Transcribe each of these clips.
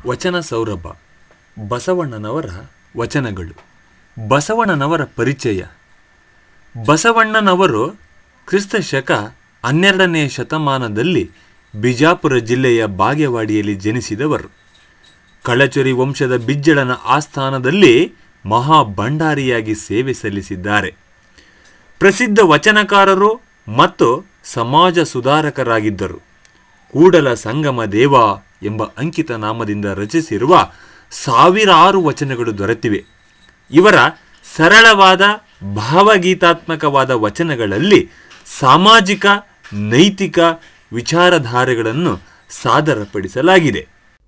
ವಚನ ಸೌರಭ ಬಸವಣ್ಣನವರ ವಚನಗಳು ಬಸವಣ್ಣನವರ ಪರಿಚಯ ಬಸವಣ್ಣನವರು ಕ್ರಿಸ್ತ ಶಕ ಹನ್ನೆರಡನೇ ಶತಮಾನದಲ್ಲಿ ಬಿಜಾಪುರ ಜಿಲ್ಲೆಯ ಬಾಗೇವಾಡಿಯಲ್ಲಿ ಜನಿಸಿದವರು ಕಳಚುರಿ ವಂಶದ ಬಿಜ್ಜಳನ ಆಸ್ಥಾನದಲ್ಲಿ ಮಹಾ ಭಂಡಾರಿಯಾಗಿ ಸೇವೆ ಸಲ್ಲಿಸಿದ್ದಾರೆ ಪ್ರಸಿದ್ಧ ವಚನಕಾರರು ಮತ್ತು ಸಮಾಜ ಸುಧಾರಕರಾಗಿದ್ದರು ಕೂಡಲ ಸಂಗಮ ದೇವ ಎಂಬ ಅಂಕಿತ ನಾಮದಿಂದ ರಚಿಸಿರುವ ಸಾವಿರಾರು ವಚನಗಳು ದೊರೆತಿವೆ ಇವರ ಸರಳವಾದ ಭಾವಗೀತಾತ್ಮಕವಾದ ವಚನಗಳಲ್ಲಿ ಸಾಮಾಜಿಕ ನೈತಿಕ ವಿಚಾರಧಾರೆಗಳನ್ನು ಸಾದರಪಡಿಸಲಾಗಿದೆ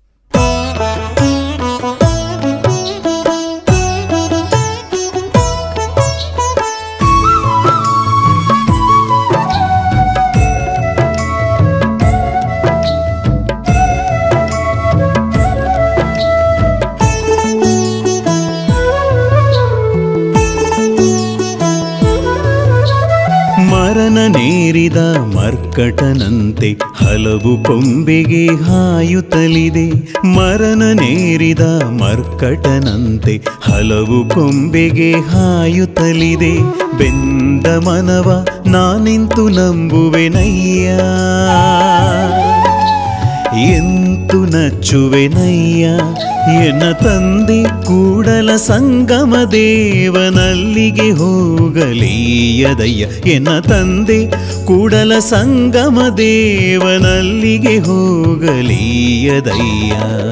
ಮರನ ನೇರಿದ ಮರ್ಕಟನಂತೆ ಹಲವು ಕೊಂಬೆಗೆ ಹಾಯುತ್ತಲಿದೆ ಮರನ ನೇರಿದ ಮರ್ಕಟನಂತೆ ಹಲವು ಕೊಂಬೆಗೆ ಹಾಯುತ್ತಲಿದೆ ಬೆಂದ ಮನವ ನಾನಿಂತು ನಂಬುವೆನಯ್ಯ ಎಂತು ನಚ್ಚುವೆನಯ್ಯ ಎನ್ನ ತಂದೆ ಕೂಡಲ ಸಂಗಮ ದೇವನಲ್ಲಿಗೆ ಹೋಗಲೀಯದಯ್ಯ ಎನ್ನ ತಂದೆ ಕೂಡಲ ಸಂಗಮ ದೇವನಲ್ಲಿಗೆ ಹೋಗಲೀಯದಯ್ಯ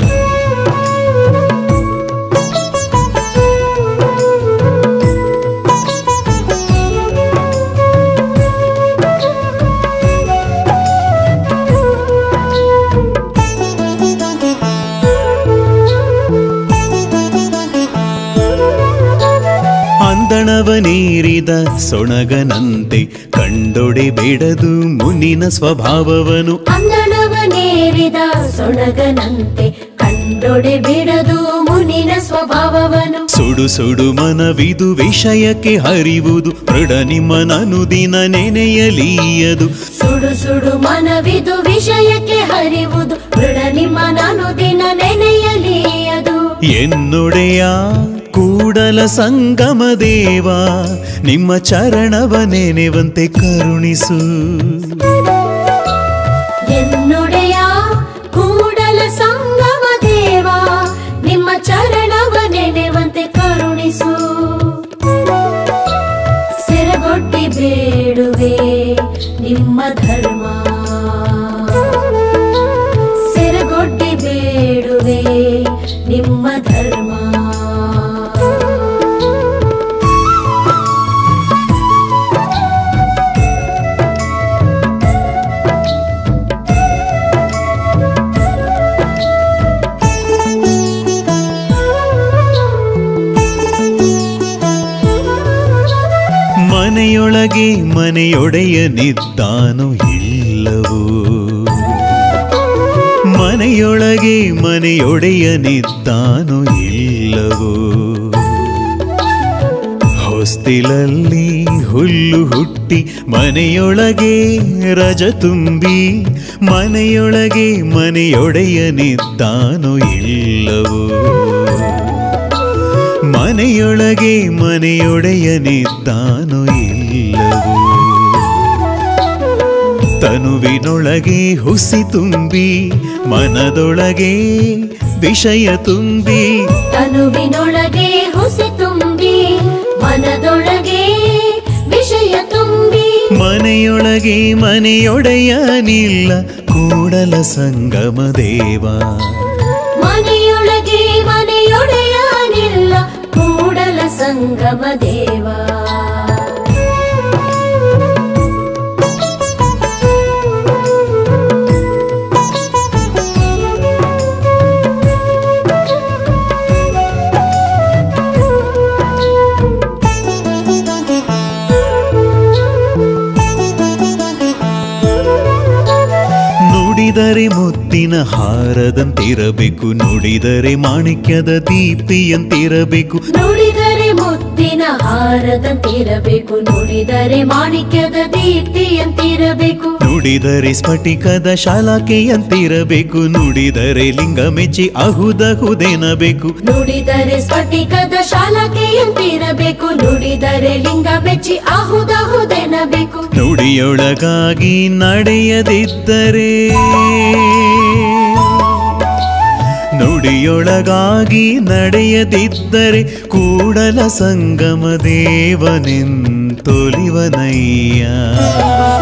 ಅಂದಣವ ನೀರಿದ ಸೊಣಗನಂತೆ ಕಂಡೊಡೆ ಬೆಡದು ಮುನಿನ ಸ್ವಭಾವವನು ಅಂದಣವನೇರಿದ ಸೊಣಗನಂತೆ ಕಂಡೊಡೆ ಬಿಡದು ಮುನಿನ ಸ್ವಭಾವವನು ಸುಡು ಸುಡು ಮನವಿದು ವಿಷಯಕ್ಕೆ ಹರಿವುದು ದೃಢ ನಿಮ್ಮನನು ದಿನ ನೆನೆಯಲೀಯದು ಸುಡು ಸುಡು ಮನವಿದು ವಿಷಯಕ್ಕೆ ಹರಿವುದು ದೃಢ ನಿಮ್ಮ ನಾನು ದಿನ ನೆನೆಯಲಿಯದು ಎನ್ನೊಡೆಯ ಕೂಡಲ ಸಂಗಮ ದೇವ ನಿಮ್ಮ ಚರಣವ ನೆನೆವಂತೆ ಕರುಣಿಸು ಎನ್ನುಡೆಯ ಕೂಡಲ ಸಂಗಮ ದೇವ ನಿಮ್ಮ ಚರಣವ ನೆನೆವಂತೆ ಕರುಣಿಸು ಸಿರಗೊಟ್ಟಿ ಬೇಡುವೆ ನಿಮ್ಮ ಧರ್ಮ ಸಿರಗೊಟ್ಟಿ ಬೇಡುವೆ ನಿಮ್ಮ ಧರ್ಮ ಮನೆಯೊಳಗೆ ಮನೆಯೊಡೆಯನಿದ್ದಾನೋ ಇಲ್ಲವೋ ಮನೆಯೊಳಗೆ ಮನೆಯೊಡೆಯನಿದ್ದಾನೋ ಇಲ್ಲವೋ ಹೊಸ್ತಿಲಲ್ಲಿ ಹುಲ್ಲು ಹುಟ್ಟಿ ಮನೆಯೊಳಗೆ ರಜ ತುಂಬಿ ಮನೆಯೊಳಗೆ ಮನೆಯೊಡೆಯನಿದ್ದಾನೋ ಇಲ್ಲವೋ ಮನೆಯೊಳಗೆ ಮನೆಯೊಡೆಯನಿದ್ದಾನೋ ಇಲ್ಲವೋ ತನುವಿನೊಳಗೆ ಹುಸಿ ತುಂಬಿ ಮನದೊಳಗೆ ವಿಷಯ ತುಂಬಿ ತನುವಿನೊಳಗೆ ಹುಸಿ ತುಂಬಿ ಮನದೊಳಗೆ ವಿಷಯ ತುಂಬಿ ಮನೆಯೊಳಗೆ ಮನೆಯೊಡೆಯನಿಲ್ಲ ಕೂಡಲ ಸಂಗಮ ದೇವ ಮನೆಯೊಳಗೆ ಮನೆಯೊಡೆಯನಿಲ್ಲ ಕೂಡಲ ಸಂಗಮ ದೇವ ನುಡಿದರೆ ಮುತ್ತಿನ ಹಾರದಂತಿರಬೇಕು ನುಡಿದರೆ ಮಾಣಿಕ್ಯದ ದೀಪ್ತಿಯಂತಿರಬೇಕು ನುಡಿದರೆ ಮುತ್ತಿನ ಮುತ್ತಿನ ಹಾರದಂತಿರಬೇಕು ನುಡಿದರೆ ಮಾಣಿಕ್ಯದ ದೀಪ್ತಿಯಂತಿರಬೇಕು ನುಡಿದರೆ ಸ್ಫಟಿಕದ ಶಾಲಾಕೆಯಂತಿರಬೇಕು ನುಡಿದರೆ ಲಿಂಗ ಮೆಚ್ಚಿ ಅಹುದಹುದೆನಬೇಕು ನುಡಿದರೆ ಸ್ಫಟಿಕದ ಶಾಲಕೆಯಂತಿರಬೇಕು ನುಡಿದರೆ ಲಿಂಗ ಮೆಚ್ಚಿ ಆಹುದಹುದೆನಬೇಕು ನುಡಿಯೊಳಗಾಗಿ ನಡೆಯದಿದ್ದರೆ ನುಡಿಯೊಳಗಾಗಿ ನಡೆಯದಿದ್ದರೆ ಕೂಡಲ ಸಂಗಮ ದೇವನೆಂತೊಲಿವನಯ್ಯ